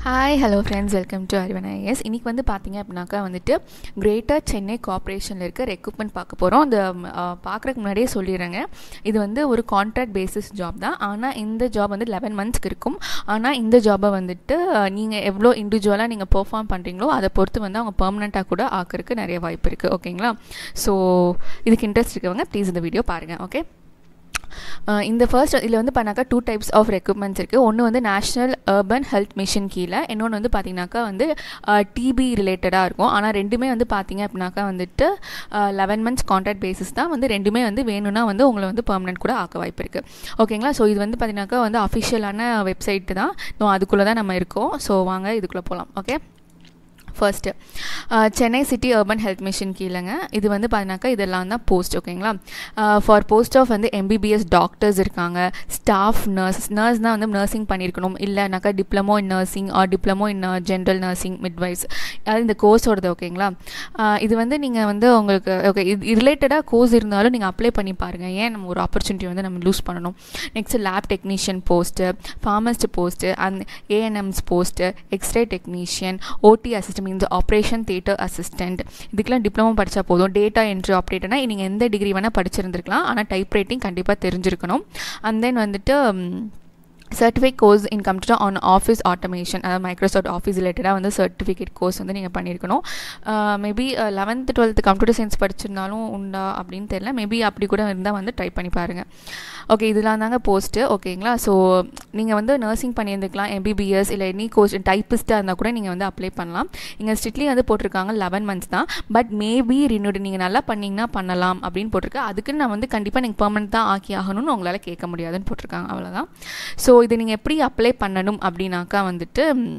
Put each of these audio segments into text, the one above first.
hi hello friends welcome to Arivan IS இன்றைக்கி வந்து பார்த்தீங்க அப்படின்னாக்கா வந்துட்டு கிரேட்டர் சென்னை கார்ப்பரேஷனில் இருக்க ரெக்ரூட்மெண்ட் பார்க்க போகிறோம் அந்த பார்க்குறதுக்கு முன்னாடியே சொல்லிடுறேங்க இது வந்து ஒரு கான்ட்ராக்ட் பேசிஸ் ஜாப் தான் ஆனால் இந்த ஜாப் வந்து லெவன் மந்த்ஸ்க்கு இருக்கும் ஆனால் இந்த ஜாபை வந்துட்டு நீங்கள் எவ்வளோ இண்டிவிஜுவலாக நீங்கள் பெர்ஃபார்ம் பண்ணுறீங்களோ அதை பொறுத்து வந்து அவங்க பெர்மனெண்ட்டாக கூட ஆக்கிறதுக்கு நிறைய வாய்ப்பு இருக்குது ஓகேங்களா ஸோ இதுக்கு இன்ட்ரெஸ்ட் இருக்கவங்க ப்ளீஸ் இந்த வீடியோ பாருங்கள் ஓகே இந்த ஃபர்ஸ்ட் இதில் வந்து பண்ணாக்கா டூ டைப்ஸ் ஆஃப் ரெக்ரூட்மெண்ட்ஸ் இருக்குது ஒன்று வந்து நேஷ்னல் அர்பன் ஹெல்த் மிஷன் கீழே இன்னொன்று வந்து பார்த்திங்கனாக்கா வந்து டிபி ரிலேட்டடாக இருக்கும் ஆனால் ரெண்டுமே வந்து பார்த்திங்க அப்படின்னாக்கா வந்துட்டு லெவன் மந்த்ஸ் கான்ட்ராக்ட் பேசிஸ் தான் வந்து ரெண்டுமே வந்து வேணும்னா வந்து உங்களை வந்து பர்மனெண்ட் கூட ஆக்க வாய்ப்பு இருக்குது ஓகேங்களா ஸோ இது வந்து பார்த்திங்கனாக்கா வந்து அஃபிஷியலான வெப்சைட்டு தான் அதுக்குள்ளே தான் நம்ம இருக்கோம் ஸோ வாங்க இதுக்குள்ளே போகலாம் okay first Chennai city urban health mission கீழேங்க இது வந்து பார்த்தீங்கன்னாக்கா இதெல்லாம் தான் போஸ்ட் ஓகேங்களா ஃபார் போஸ்ட் ஆஃப் வந்து எம்பிபிஎஸ் டாக்டர்ஸ் இருக்காங்க ஸ்டாஃப் நர்ஸ் நர்ஸ் தான் வந்து நர்சிங் பண்ணியிருக்கணும் இல்லைனாக்கா diploma in nursing or diploma in general nursing midwives அது இந்த கோர்ஸோடது ஓகேங்களா இது வந்து நீங்கள் வந்து உங்களுக்கு ஓகே இது ரிலேட்டடாக கோர்ஸ் இருந்தாலும் நீங்கள் அப்ளை பண்ணி பாருங்கள் ஏன் நம்ம ஒரு ஆப்பர்ச்சுனிட்டி வந்து நம்ம லூஸ் பண்ணணும் next lab technician post pharmacist post and ANMs post X-ray technician OT assistant means operation theatre assistant இதுக்கெலாம் டிப்ளமோ படித்தா போதும் டேட்டா என்ட்ரி ஆப்ரேட்டர்னா நீங்கள் எந்த டிகிரி வேணால் படிச்சிருந்துருக்கலாம் ஆனால் டைப் ரைட்டிங் கண்டிப்பாக தெரிஞ்சிருக்கணும் அண்ட் தென் வந்துட்டு certificate course in computer on office automation அதாவது மைக்ரோசாஃப்ட் ஆஃபீஸ் ரிலேட்டடாக வந்து சர்டிஃபிகேட் கோர்ஸ் வந்து நீங்கள் பண்ணியிருக்கணும் maybe eleventh twelfth computer science படிச்சிருந்தாலும் உண்டா அப்படின்னு தெரியல மேபி அப்படி கூட இருந்தால் வந்து ட்ரை பண்ணி பாருங்கள் ஓகே இதெல்லாம் தாங்க போஸ்ட்டு ஓகேங்களா ஸோ நீங்கள் வந்து நர்சிங் பண்ணியிருந்துக்கலாம் எம்பிபிஎஸ் இல்லை எனி கோர்ஸ் டைப்பிஸ்ட்டாக இருந்தால் கூட நீங்கள் வந்து அப்ளை பண்ணலாம் இங்கே ஸ்ட்ரிக்ட்லி வந்து போட்டிருக்காங்க லெவன் மந்த்ஸ் தான் பட் மேபி ரினோடு நீங்கள் நல்லா பண்ணிங்கன்னா பண்ணலாம் அப்படின்னு போட்டிருக்கு அதுக்குன்னு நான் வந்து கண்டிப்பாக நீங்கள் பெர்மனெண்ட் தான் ஆக்கி ஆகணும்னு உங்களால் கேட்க முடியாதுன்னு போட்டிருக்காங்க அவ்வளோதான் ஸோ இதை நீங்கள் எப்படி அப்ளை பண்ணணும் அப்படின்னாக்கா வந்துட்டு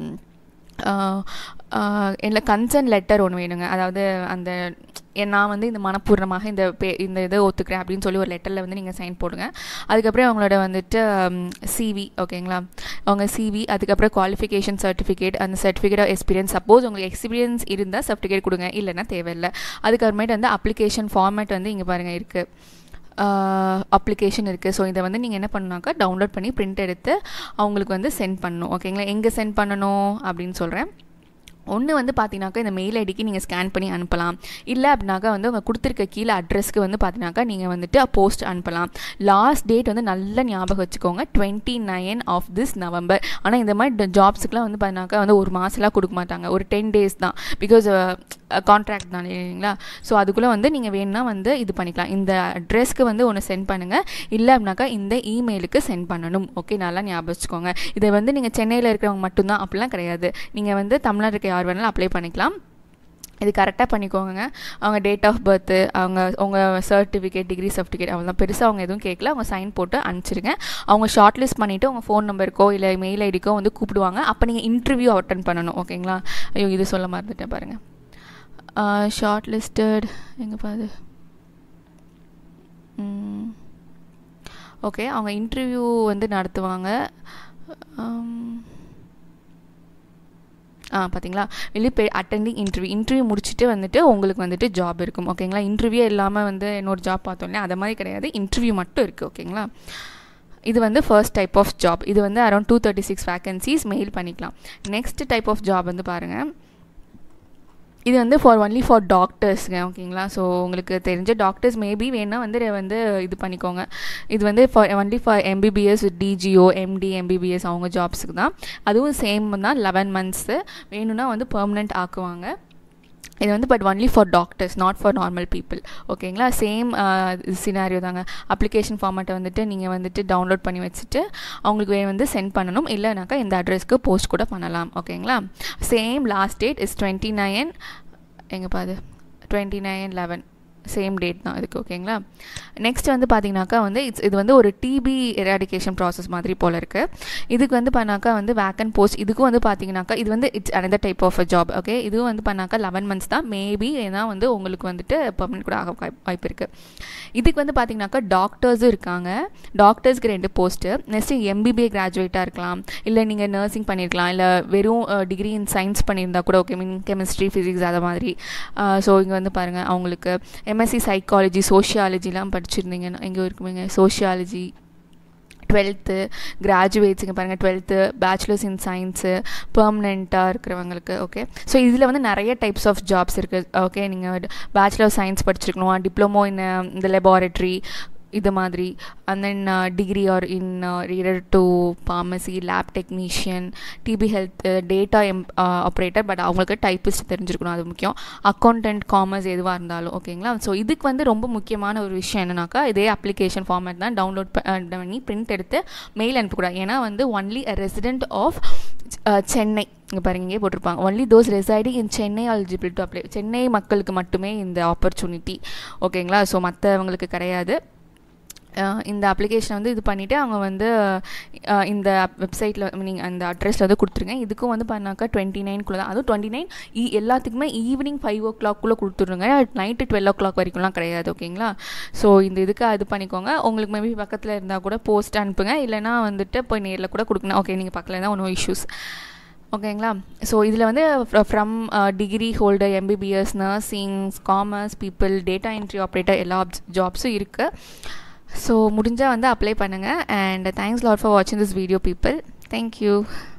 இல்லை கன்சர்ன் லெட்டர் ஒன்று வேணுங்க அதாவது அந்த நான் வந்து இந்த மனப்பூர்ணமாக இந்த பே இந்த இதை ஒத்துக்கிறேன் அப்படின்னு சொல்லி ஒரு லெட்டரில் வந்து நீங்கள் சைன் போடுங்க அதுக்கப்புறம் அவங்களோட வந்துட்டு சிவி ஓகேங்களா அவங்க சிவி அதுக்கப்புறம் குவாலிஃபிகேஷன் சர்டிஃபிகேட் அந்த சர்டிஃபிகேட் ஆஃப் எக்ஸ்பீரியன்ஸ் சப்போஸ் உங்களுக்கு எக்ஸ்பீரியன்ஸ் இருந்தால் சர்டிஃபிகேட் கொடுங்க இல்லைன்னா தேவையில்லை அதுக்கப்புறமேட்டு வந்து அப்ளிகேஷன் ஃபார்மேட் வந்து இங்கே பாருங்கள் இருக்குது அப்ளிகேஷன் இருக்குது ஸோ இதை வந்து நீங்கள் என்ன பண்ணாக்கா டவுன்லோட் பண்ணி பிரிண்ட் எடுத்து அவங்களுக்கு வந்து சென்ட் பண்ணணும் ஓகேங்களா எங்கே சென்ட் பண்ணணும் அப்படின்னு சொல்கிறேன் ஒன்று வந்து பார்த்தீங்கன்னாக்கா இந்த மெயில் ஐடிக்கு நீங்கள் ஸ்கேன் பண்ணி அனுப்பலாம் இல்லை அப்படின்னாக்கா வந்து உங்கள் கொடுத்துருக்க கீழே அட்ரஸ்க்கு வந்து பார்த்தீங்கன்னாக்கா நீங்கள் வந்துட்டு போஸ்ட் அனுப்பலாம் லாஸ்ட் டேட் வந்து நல்ல ஞாபகம் வச்சுக்கோங்க twenty nine of this November ஆனால் இந்த மாதிரி ஜாப்ஸுக்குலாம் வந்து பார்த்தீங்கன்னாக்கா வந்து ஒரு மாதம்லாம் கொடுக்க மாட்டாங்க ஒரு டென் டேஸ் தான் பிகாஸ் கான்ட்ராக்ட் தான் இல்லைங்களா ஸோ அதுக்குள்ளே வந்து நீங்கள் வேணும்னா வந்து இது பண்ணிக்கலாம் இந்த அட்ரெஸ்க்கு வந்து ஒன்று சென்ட் பண்ணுங்கள் இல்லை அப்படின்னாக்கா இந்த இமெயிலுக்கு சென்ட் பண்ணணும் ஓகே நல்லா ஞாபகம் வச்சுக்கோங்க இதை வந்து நீங்கள் சென்னையில் இருக்கிறவங்க மட்டும்தான் அப்படிலாம் கிடையாது நீங்கள் வந்து தமிழ்நாடு இருக்க யார் வேணாலும் அப்ளை பண்ணிக்கலாம் இது கரெக்டாக பண்ணிக்கோங்க அவங்க டேட் ஆஃப் பர்த்து அவங்க உங்கள் சர்டிஃபிகேட் டிகிரி சர்டிஃபிகேட் அவங்க பெருசாக அவங்க எதுவும் கேட்கல அவங்க சைன் போட்டு அனுப்பிச்சிருங்க அவங்க ஷார்ட் லிஸ்ட் பண்ணிவிட்டு உங்கள் ஃபோன் நம்பருக்கோ இல்லை மெயில் ஐடிக்கோ வந்து கூப்பிடுவாங்க அப்போ நீங்கள் இன்டர்வியூ அட்டன் பண்ணணும் ஓகேங்களா ஐயோ இது சொல்ல மறந்துட்டேன் பாருங்கள் ஷார்ட் லிஸ்டட் எங்கே பாது ஓகே அவங்க இன்டர்வியூ வந்து நடத்துவாங்க ஆ பார்த்தீங்களா வெளியே போய் அட்டெண்டிங் இன்டர்வியூ இன்டர்வியூ முடிச்சுட்டு வந்துட்டு உங்களுக்கு வந்துட்டு ஜாப் இருக்கும் ஓகேங்களா இன்டர்வியூ இல்லாமல் வந்து இன்னொரு ஜாப் பார்த்தோம் இல்லையா அதை மாதிரி கிடையாது இன்டர்வியூ மட்டும் இருக்குது ஓகேங்களா இது வந்து ஃபர்ஸ்ட் டைப் ஆஃப் ஜாப் இது வந்து around two thirty six vacancies mail பண்ணிக்கலாம் நெக்ஸ்ட் டைப் ஆஃப் ஜாப் வந்து பாருங்கள் இது வந்து ஃபார் ஒன்லி ஃபார் டாக்டர்ஸுங்க ஓகேங்களா ஸோ உங்களுக்கு தெரிஞ்ச டாக்டர்ஸ் மேபி வேணால் வந்து வந்து இது பண்ணிக்கோங்க இது வந்து for only for MBBS DGO MD MBBS அவங்க ஜாப்ஸுக்கு தான் அதுவும் சேம் தான் லெவன் மந்த்ஸு வேணும்னா வந்து பெர்மனெண்ட் ஆக்குவாங்க இது வந்து but only for doctors not for normal people ஓகேங்களா சேம் சினாரியோ தாங்க அப்ளிகேஷன் ஃபார்மேட்டை வந்துட்டு நீங்கள் வந்துட்டு டவுன்லோட் பண்ணி வச்சுட்டு அவங்களுக்கு வந்து சென்ட் பண்ணணும் இல்லைனாக்கா இந்த அட்ரஸ்க்கு போஸ்ட் கூட பண்ணலாம் ஓகேங்களா same last date is twenty nine எங்கே பாது twenty nine eleven same date தான் இதுக்கு ஓகேங்களா நெக்ஸ்ட் வந்து பார்த்தீங்கன்னாக்கா வந்து இட்ஸ் இது வந்து ஒரு டிபி எராடிகேஷன் ப்ராசஸ் மாதிரி போல் இருக்குது இதுக்கு வந்து பண்ணாக்கா வந்து வேக்கன் போஸ்ட் இதுக்கும் வந்து பார்த்தீங்கன்னாக்கா இது வந்து it's another type of a job okay இதுவும் வந்து பண்ணாக்கா லெவன் மந்த்ஸ் தான் மேபி ஏன்னா வந்து உங்களுக்கு வந்துட்டு பர்மனெண்ட் கூட ஆக வாய்ப்பு இருக்குது இதுக்கு வந்து பார்த்தீங்கன்னாக்கா டாக்டர்ஸும் இருக்காங்க டாக்டர்ஸ்க்கு ரெண்டு போஸ்ட்டு நெக்ஸ்ட்டு எம்பிபிஏ கிராஜுவேட்டாக இருக்கலாம் இல்லை நீங்கள் நர்சிங் பண்ணியிருக்கலாம் இல்லை வெறும் டிகிரி இன் சயின்ஸ் பண்ணியிருந்தா கூட ஓகே மீன் கெமிஸ்ட்ரி ஃபிசிக்ஸ் அதை மாதிரி ஸோ இங்கே வந்து பாருங்கள் அவங்களுக்கு எம்எஸ்சி சைக்காலஜி சோஷியாலஜிலாம் படிச்சிருந்தீங்கன்னா எங்கே இருக்குமேங்க சோஷியாலஜி டுவெல்த்து கிராஜுவேட்ஸ் இங்கே பாருங்கள் டுவெல்த்து பேச்சுலர்ஸ் இன் சயின்ஸு பெர்மனெண்ட்டாக இருக்கிறவங்களுக்கு ஓகே ஸோ இதில் வந்து நிறைய டைப்ஸ் ஆஃப் ஜாப்ஸ் இருக்குது ஓகே நீங்கள் பேச்சுலர் சயின்ஸ் படிச்சிருக்கணும் டிப்ளமோ இன் இந்த லெபார்ட்ரி இது மாதிரி and then degree or in reader to pharmacy lab technician TB health data M operator but அவங்களுக்கு டைப்பிஸ்ட் தெரிஞ்சிருக்கணும் அது முக்கியம் அக்கௌண்டன்ட் காமர்ஸ் எதுவாக இருந்தாலும் ஓகேங்களா ஸோ இதுக்கு வந்து ரொம்ப முக்கியமான ஒரு விஷயம் என்னன்னாக்கா இதே அப்ளிகேஷன் ஃபார்மேட் தான் டவுன்லோட் பண்ணி பிரிண்ட் எடுத்து மெயில் அனுப்பக்கூடாது ஏன்னா வந்து only a resident of Chennai இங்கே பாருங்க இங்கே போட்டிருப்பாங்க only those residing in Chennai eligible to apply Chennai மக்களுக்கு மட்டுமே இந்த ஆப்பர்ச்சுனிட்டி ஓகேங்களா ஸோ மற்றவங்களுக்கு கிடையாது இந்த அப்ளிகேஷனை வந்து இது பண்ணிவிட்டு அவங்க வந்து இந்த வெப்சைட்டில் நீங்கள் அந்த அட்ரஸில் வந்து கொடுத்துருங்க இதுக்கும் வந்து பண்ணாக்கா டுவெண்ட்டி நைன்குள்ளே தான் அதுவும் டுவெண்ட்டி நைன் ஈ எல்லாத்துக்குமே ஈவினிங் ஃபைவ் ஓ கிளாக்குள்ளே கொடுத்துருங்க நைட்டு டுவெல் ஓ கிளாக் வரைக்கும்லாம் கிடையாது ஓகேங்களா ஸோ இந்த இதுக்கு இது பண்ணிக்கோங்க உங்களுக்கு மேபி பக்கத்தில் இருந்தால் கூட போஸ்ட் அனுப்புங்க இல்லைனா வந்துட்டு போய் நேரில் கூட கொடுக்கணும் ஓகே நீங்கள் பக்கத்தில் இருந்தால் ஒன்றும் இஷ்யூஸ் ஓகேங்களா ஸோ இதில் வந்து from degree holder MBBS nursings commerce people data entry operator எல்லா ஜாப்ஸும் இருக்குது ஸோ முடிஞ்சால் வந்து அப்ளை பண்ணுங்கள் அண்ட் தேங்க்ஸ் லாட் ஃபார் வாட்சிங் திஸ் வீடியோ பீப்புள் தேங்க்யூ